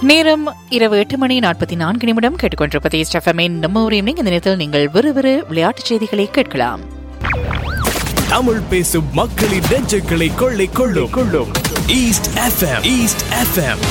நேரம் இரவு எட்டு மணி நாற்பத்தி நான்கு நிமிடம் கேட்டுக்கொண்டிருப்பது ஸ்டெஃபமின் நம்ம ஒரு ஈவினிங் இந்த நேரத்தில் நீங்கள் விறுவிறு விளையாட்டுச் செய்திகளை கேட்கலாம் தமிழ் பேசும் மக்களின் நெஞ்சுகளை கொள்ளை கொள்ளும் கொள்ளும் ஈஸ்ட் எஃப்எம் ஈஸ்ட் எஃப்எம்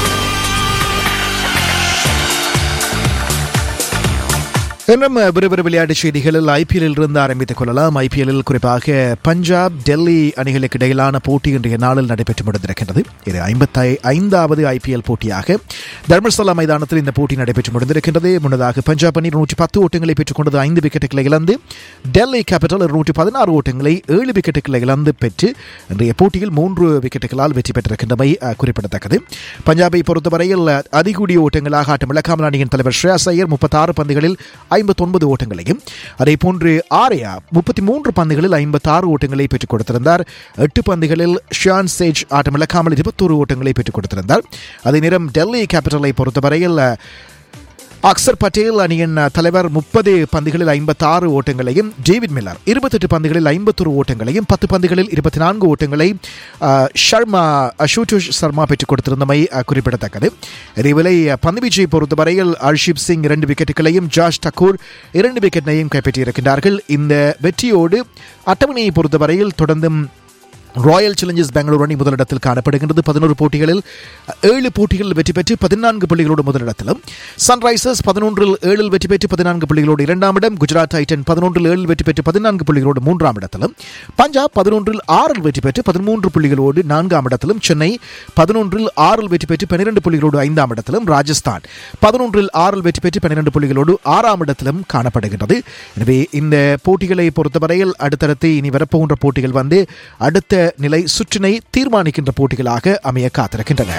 இன்னும் விறுவிறு விளையாட்டு செய்திகளில் ஐபிஎல்லில் இருந்து ஆரம்பித்துக் கொள்ளலாம் ஐபிஎல்லில் குறிப்பாக பஞ்சாப் டெல்லி அணிகளுக்கு இடையிலான போட்டி இன்றைய நாளில் நடைபெற்று முடிந்திருக்கின்றது இது ஐம்பத்தி ஐந்தாவது ஐபிஎல் போட்டியாக தர்மஸ்தலா மைதானத்தில் இந்த போட்டி நடைபெற்று முடிந்திருக்கின்றது முன்னதாக பஞ்சாப் அணி நூற்றி பத்து ஓட்டங்களை பெற்றுக் கொண்டது ஐந்து விக்கெட்டுகளை இழந்து டெல்லி கேபிட்டல் இருநூற்றி பதினாறு ஓட்டங்களை ஏழு விக்கெட்டுகளை இழந்து பெற்று இன்றைய போட்டியில் மூன்று விக்கெட்டுகளால் வெற்றி பெற்றிருக்கின்றமை அஹ், குறிப்பிடத்தக்கது பஞ்சாபை பொறுத்தவரையில் அஹ், அதிகூடிய ஓட்டங்களாக ஆட்டமிழக்காமல் அணியின் தலைவர் ஸ்ரேயாஸ் ஐயர் முப்பத்தாறு பந்துகளில் ஐம்பத்தொன்பது ஓட்டங்களையும் அதே போன்று ஆர்யா முப்பத்தி மூன்று பந்துகளில் ஐம்பத்தாறு ஓட்டங்களை பெற்றுக் கொடுத்திருந்தார் எட்டு பந்துகளில் ஷியான் சேஜ் ஆட்டமிழக்காமல் இருபத்தோரு ஓட்டங்களை பெற்றுக் கொடுத்திருந்தார் அதே நேரம் டெல்லி கேபிட்டலை பொறுத்தவரையில் அஹ், அக்சர் பட்டேல் அணியின் தலைவர் முப்பது பந்துகளில் ஐம்பத்தாறு ஓட்டங்களையும் டேவிட் மில்லர் இருபத்தெட்டு பந்துகளில் ஐம்பத்தொரு ஓட்டங்களையும் பத்து பந்துகளில் இருபத்தி நான்கு ஓட்டங்களை அஹ், ஷர்மா அஷூட்டுஷ் சர்மா பெற்றுக் கொடுத்திருந்தமை அஹ், குறிப்பிடத்தக்கது இதேவேளை பந்துவீச்சை பொறுத்தவரையில் ஹர்ஷிப் சிங் இரண்டு விக்கெட்டுகளையும் ஜாஷ் டக்கூர் இரண்டு விக்கெட்டையும் கைப்பற்றியிருக்கிறார்கள் இந்த வெற்றியோடு அட்டவணையை பொறுத்தவரையில் தொடர்ந்தும் ராயல் சேலஞ்சர்ஸ் பெங்களூரு அணி முதலிடத்தில் காணப்படுகின்றது பதினோரு போட்டிகளில் ஏழு போட்டிகளில் வெற்றி பெற்று பதினான்கு புள்ளிகளோடு முதலிடத்திலும் சன்ரைசர்ஸ் பதினொன்றில் ஏழில் வெற்றி பெற்று பதினான்கு புள்ளிகளோடு இரண்டாம் இடம் குஜராத் டைட்டன் பதினொன்றில் ஏழில் வெற்றி பெற்று பதினான்கு புள்ளிகளோடு மூன்றாம் இடத்திலும் பஞ்சாப் பதினொன்றில் ஆறில் வெற்றி பெற்று பதிமூன்று புள்ளிகளோடு நான்காம் இடத்திலும் சென்னை பதினொன்றில் ஆறில் வெற்றி பெற்று பன்னிரண்டு புள்ளிகளோடு ஐந்தாம் இடத்திலும் ராஜஸ்தான் பதினொன்றில் ஆறில் வெற்றி பெற்று பன்னிரண்டு புள்ளிகளோடு ஆறாம் இடத்திலும் காணப்படுகின்றது எனவே இந்த போட்டிகளை பொறுத்தவரையில் அடுத்தடுத்து இனி வரப்போகின்ற போட்டிகள் வந்து அடுத்த நிலை சுற்றினை தீர்மானிக்கின்ற போட்டிகளாக அமைய காத்திருக்கின்றன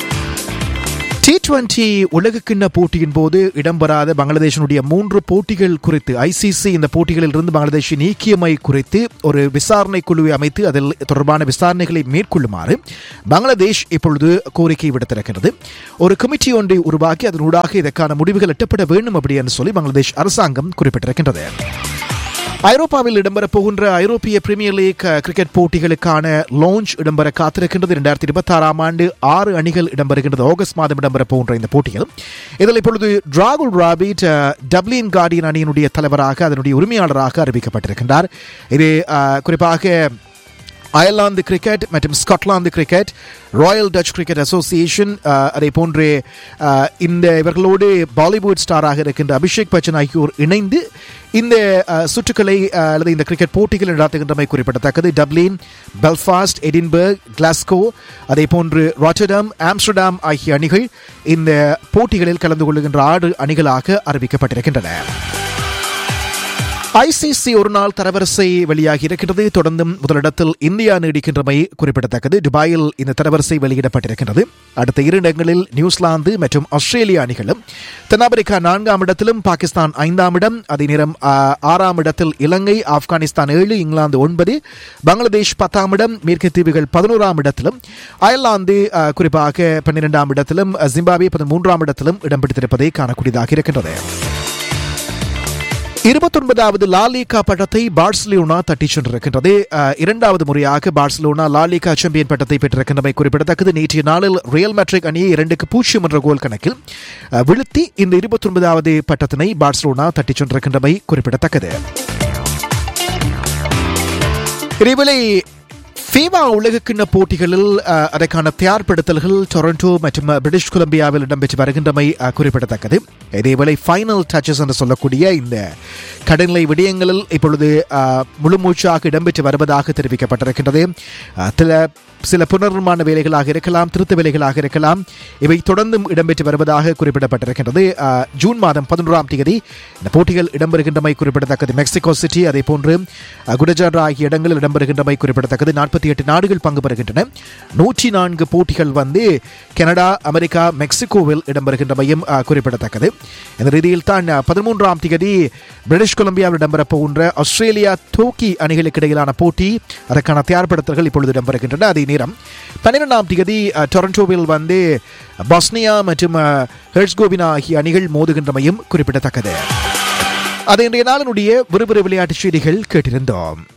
டி டுவெண்டி உலகக்கிண்ண போட்டியின் போது இடம்பெறாத பங்களாதேஷனுடைய மூன்று போட்டிகள் குறித்து ஐசிசி இந்த போட்டிகளில் இருந்து பங்களாதேஷை நீக்கியமை குறித்து ஒரு விசாரணை குழுவை அமைத்து அதில் தொடர்பான விசாரணைகளை மேற்கொள்ளுமாறு பங்களாதேஷ் இப்பொழுது கோரிக்கை விடுத்திருக்கிறது ஒரு கமிட்டி ஒன்றை உருவாக்கி அதனூடாக இதற்கான முடிவுகள் எட்டப்பட வேண்டும் அப்படி என்று சொல்லி பங்களாதேஷ் அரசாங்கம் குறிப்பிட்டிருக்கின்றது ஐரோப்பாவில் இடம்பெறப் போகின்ற ஐரோப்பிய பிரீமியர் லீக் அஹ், கிரிக்கெட் போட்டிகளுக்கான லான்ச் இடம்பெற காத்திருக்கின்றது இரண்டாயிரத்தி இருபத்தி ஆறாம் ஆண்டு ஆறு அணிகள் இடம்பெறுகின்றது ஆகஸ்ட் மாதம் இடம்பெறப் போகின்ற இந்த போட்டியில் இதில் இப்பொழுது டிராகுல் ராபிட் அஹ், டப்ளின் கார்டியன் அணியினுடைய தலைவராக அதனுடைய உரிமையாளராக அறிவிக்கப்பட்டிருக்கின்றார் இது அஹ், குறிப்பாக அயர்லாந்து கிரிக்கெட் மற்றும் Scotland cricket royal Dutch cricket association அதே போன்று அஹ், இந்த இவர்களோடு பாலிவுட் ஸ்டாராக இருக்கின்ற அபிஷேக் பச்சன் ஆகியோர் இணைந்து இந்த அஹ், சுற்றுக்களை அஹ், அல்லது இந்த கிரிக்கெட் போட்டிகள் நடத்துகின்றமை குறிப்பிடத்தக்கது டப்ளின் பெல்ஃபாஸ்ட் எடின்பர்க் கிளாஸ்கோ அதே போன்று ராட்டர்டாம் ஆம்ஸ்டர்டாம் ஆகிய அணிகள் இந்த போட்டிகளில் கலந்து கொள்ளுகின்ற ஆறு அணிகளாக அறிவிக்கப்பட்டிருக்கின்றன ஐசிசி ஒரு நாள் தரவரிசை வெளியாகி இருக்கிறது தொடர்ந்தும் முதலிடத்தில் இந்தியா நீடிக்கின்றமை குறிப்பிடத்தக்கது துபாயில் இந்த தரவரிசை வெளியிடப்பட்டிருக்கின்றது அடுத்த இரு இடங்களில் நியூசிலாந்து மற்றும் ஆஸ்திரேலிய அணிகளும் தென்னாப்பிரிக்கா நான்காம் இடத்திலும் பாகிஸ்தான் ஐந்தாம் இடம் அதே நேரம் ஆ, ஆறாம் இடத்தில் இலங்கை ஆப்கானிஸ்தான் ஏழு இங்கிலாந்து ஒன்பது பங்களாதேஷ் பத்தாம் இடம் மேற்கு தீவுகள் பதினோராம் இடத்திலும் அயர்லாந்து ஆ, குறிப்பாக பன்னிரெண்டாம் இடத்திலும் ஜிம்பாப்வே பதிமூன்றாம் இடத்திலும் இடம் பிடித்திருப்பதை காணக்கூடியதாக இருக்கின்றது இருபத்தொன்பதாவது லாலிகா பட்டத்தை பார்சிலோனா தட்டிச் சென்றிருக்கின்றது அஹ், இரண்டாவது முறையாக பார்சிலோனா லாலிகா சாம்பியன் பட்டத்தை பெற்றிருக்கின்றமை குறிப்பிடத்தக்கது நேற்றைய நாளில் ரியல் மேட்ரிக் அணியை இரண்டுக்கு பூஜ்ஜியம் என்ற கோல் கணக்கில் அஹ், வீழ்த்தி இந்த இருபத்தொன்பதாவது பட்டத்தினை பார்சிலோனா தட்டிச் சென்றிருக்கின்றமை குறிப்பிடத்தக்கது இதேவேளை ஃபீவா உலகக்கிண்ண போட்டிகளில் அஹ், அதற்கான தயார்படுத்தல்கள் டொரண்டோ மற்றும் அஹ், பிரிட்டிஷ் கொலம்பியாவில் இடம்பெற்று வருகின்றமை அஹ், குறிப்பிடத்தக்கது இதேவேளை ஃபைனல் டச்சஸ் என்று சொல்லக்கூடிய இந்த கடநிலை விடயங்களில் இப்பொழுது அஹ், முழுமூச்சாக இடம்பெற்று வருவதாக தெரிவிக்கப்பட்டிருக்கின்றது அஹ், சில சில புனர்நிர்மாண வேலைகளாக இருக்கலாம் திருத்த வேலைகளாக இருக்கலாம் இவை தொடர்ந்தும் இடம்பெற்று வருவதாக குறிப்பிடப்பட்டிருக்கின்றது அஹ், ஜூன் மாதம் பதினொன்றாம் தேதி இந்த போட்டிகள் இடம்பெறுகின்றமை குறிப்பிடத்தக்கது மெக்சிகோ சிட்டி அதே போன்று அஹ், குடஜாரா ஆகிய இடங்களில் இடம்பெறுகின்றமை குறிப்பிடத்தக்கது நாற்பத்தி எட்டு நாடுகள் பங்கு பெறுகின்றன நூற்றி நான்கு போட்டிகள் வந்து கனடா அமெரிக்கா மெக்சிகோவில் இடம்பெறுகின்றமையும் அஹ், குறிப்பிடத்தக்கது இந்த ரீதியில் தான் அஹ், பதிமூன்றாம் தேதி பிரிட்டிஷ் கொலம்பியாவில் இடம்பெறப் போகின்ற ஆஸ்திரேலியா டோக்கி அணிகளுக்கு இடையிலான போட்டி அதற்கான தயார்படுத்தல்கள் இப்பொழுது இடம்பெறுகின்றன அதே நேரம் பன்னிரெண்டாம் தேதி அஹ், டொரண்டோவில் வந்து பாஸ்னியா மற்றும் அஹ், ஹெர்ஸ்கோவினா ஆகிய அணிகள் மோதுகின்றமையும் குறிப்பிடத்தக்கது அது இன்றைய நாளினுடைய விறுவிறு விளையாட்டு செய்திகள் கேட்டிருந்தோம்